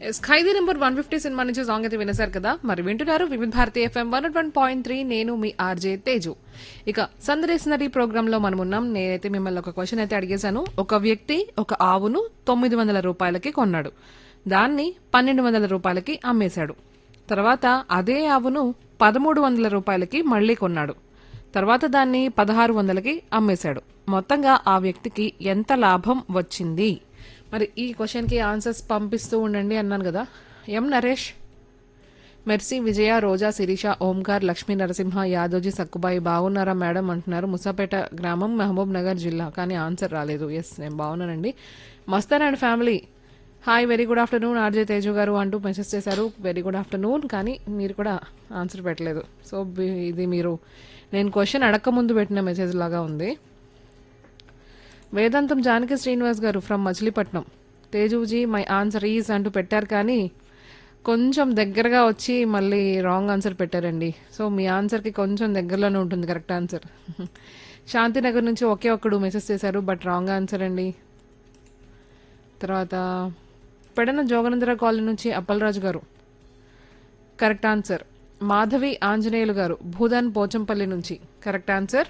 yes Khaidi number one fifty సినిమా నుంచి song అయితే వినేశారు కదా మరి వింటున్నారు Vividh Bharati FM one one point three నేను మీ ఆర్జే తేజు ఇక సందరేసినరీ ప్రోగ్రామ్ లో మనం ఉన్నాం నేనైతే మిమ్మల్ని ఒక క్వశ్చన్ అయితే అడిగేశాను ఒక వ్యక్తి ఒక ఆవును తొమ్మిది వందల రూపాయలకి కొన్నాడు దాన్ని పన్నెండు వందల రూపాయలకి అమ్మేశాడు తర్వాత అదే ఆవును పదమూడు వందల రూపాయలకి మళ్లీ కొన్నాడు తర్వాత దాన్ని పదహారు వందలకి అమ్మేశాడు మొత్తంగా ఆ వ్యక్తికి ఎంత లాభం వచ్చింది మరి ఈ క్వశ్చన్కి ఆన్సర్స్ పంపిస్తూ ఉండండి అన్నాను కదా ఎం నరేష్ మెర్సీ విజయ రోజా శిరీష ఓంకార్ లక్ష్మీ నరసింహ యాదోజీ సక్కుబాయి బాగున్నారా మేడం అంటున్నారు ముసాపేట గ్రామం మహబూబ్ నగర్ జిల్లా కానీ ఆన్సర్ రాలేదు ఎస్ నేను బాగున్నానండి Mastan and family hi very good afternoon RJ Teju గారు అంటూ మెసేజ్ చేశారు వెరీ గుడ్ ఆఫ్టర్నూన్ కానీ మీరు కూడా ఆన్సర్ పెట్టలేదు సో బి- ఇది మీరు నేను క్వశ్చన్ అడక్క ముందు పెట్టిన మెసేజ్ లాగా ఉంది వేదాంతం జానకి శ్రీనివాస్ గారు from Machilipatnam Teju ji my answer is అంటూ పెట్టారు కానీ కొంచెం దగ్గరగా వచ్చి మళ్ళీ రాంగ్ ఆన్సర్ పెట్టారండి సో మీ ఆన్సర్కి కొంచెం దగ్గరలోనే ఉంటుంది కరెక్ట్ ఆన్సర్ శాంతినగర్ నుంచి ఒకే ఒక్కడు మెసేజ్ చేశారు బట్ రాంగ్ ఆన్సర్ అండి తర్వాత పెడన జోగనందర కాలనీ నుంచి అప్పలరాజు గారు కరెక్ట్ ఆన్సర్ మాధవి ఆంజనేయులు గారు భూదాన్ పోచంపల్లి నుంచి కరెక్ట్ ఆన్సర్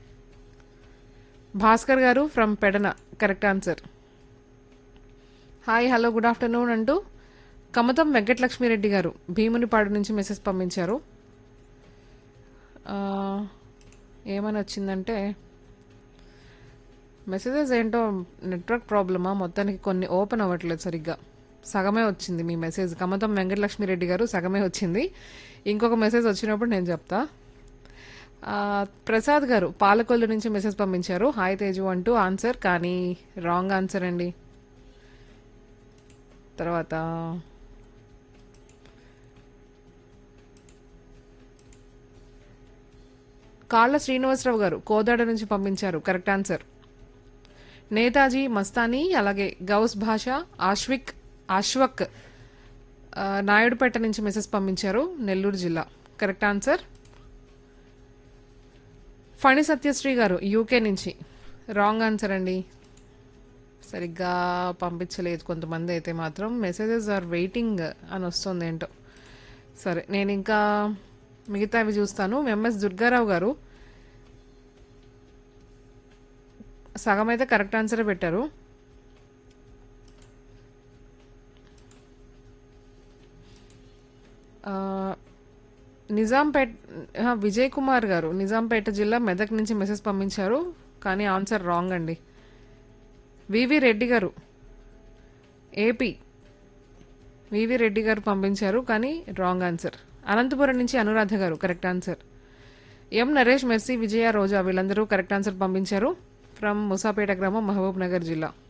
భాస్కర్ గారు from Pedana correct answer hi hello good afternoon అంటూ కమతం వెంకటలక్ష్మిరెడ్డి గారు భీమునిపాడు నుంచి మెసేజ్ పంపించారు ఆ, ఏమని వచ్చిందంటే మెసేజెస్ ఏంటో నెట్వర్క్ ప్రాబ్లమా మొత్తానికి కొన్ని ఓపెన్ అవ్వట్లేదు సరిగ్గా సగమే వచ్చింది మీ మెసేజ్ కమతం వెంకటలక్ష్మిరెడ్డి గారు సగమే వచ్చింది ఇంకొక మెసేజ్ వచ్చినప్పుడు నేను చెప్తా ఆ, ప్రసాద్ గారు పాలకొల్లు నుంచి మెసేజ్ పంపించారు హాయ్ తేజు అంటూ ఆన్సర్ కానీ రాంగ్ ఆన్సర్ అండి తర్వాత కాళ్ళ శ్రీనివాసరావు గారు కోదాడ నుంచి పంపించారు కరెక్ట్ ఆన్సర్ నేతాజీ మస్తానీ అలాగే గౌస్ భాష ఆశ్విక్ ఆశ్వక్ ఆ, నాయుడుపేట నుంచి మెసేజ్ పంపించారు నెల్లూరు జిల్లా కరెక్ట్ ఆన్సర్ ఫణి సత్యశ్రీ గారు యూకే నుంచి రాంగ్ ఆన్సర్ అండి సరిగ్గా పంపించలేదు కొంతమంది అయితే మాత్రం మెసేజెస్ ఆర్ వెయిటింగ్ అని వస్తుంది ఏంటో సరే నేను ఇంకా మిగతావి చూస్తాను ఎంఎస్ దుర్గారావు గారు సగం అయితే కరెక్ట్ ఆన్సరే పెట్టారు ఆ, నిజాంపేట్ ఆ, విజయ్ కుమార్ గారు నిజాంపేట జిల్లా మెదక్ నుంచి మెసేజ్ పంపించారు కానీ ఆన్సర్ రాంగ్ అండి వివి రెడ్డి గారు ఏపీ వివి రెడ్డి గారు పంపించారు కానీ రాంగ్ ఆన్సర్ అనంతపురం నుంచి అనురాధ గారు correct answer M Naresh Mercy Vijaya Roja వీళ్ళందరూ కరెక్ట్ ఆన్సర్ పంపించారు ఫ్రమ్ ముసాపేట గ్రామం మహబూబ్ నగర్ జిల్లా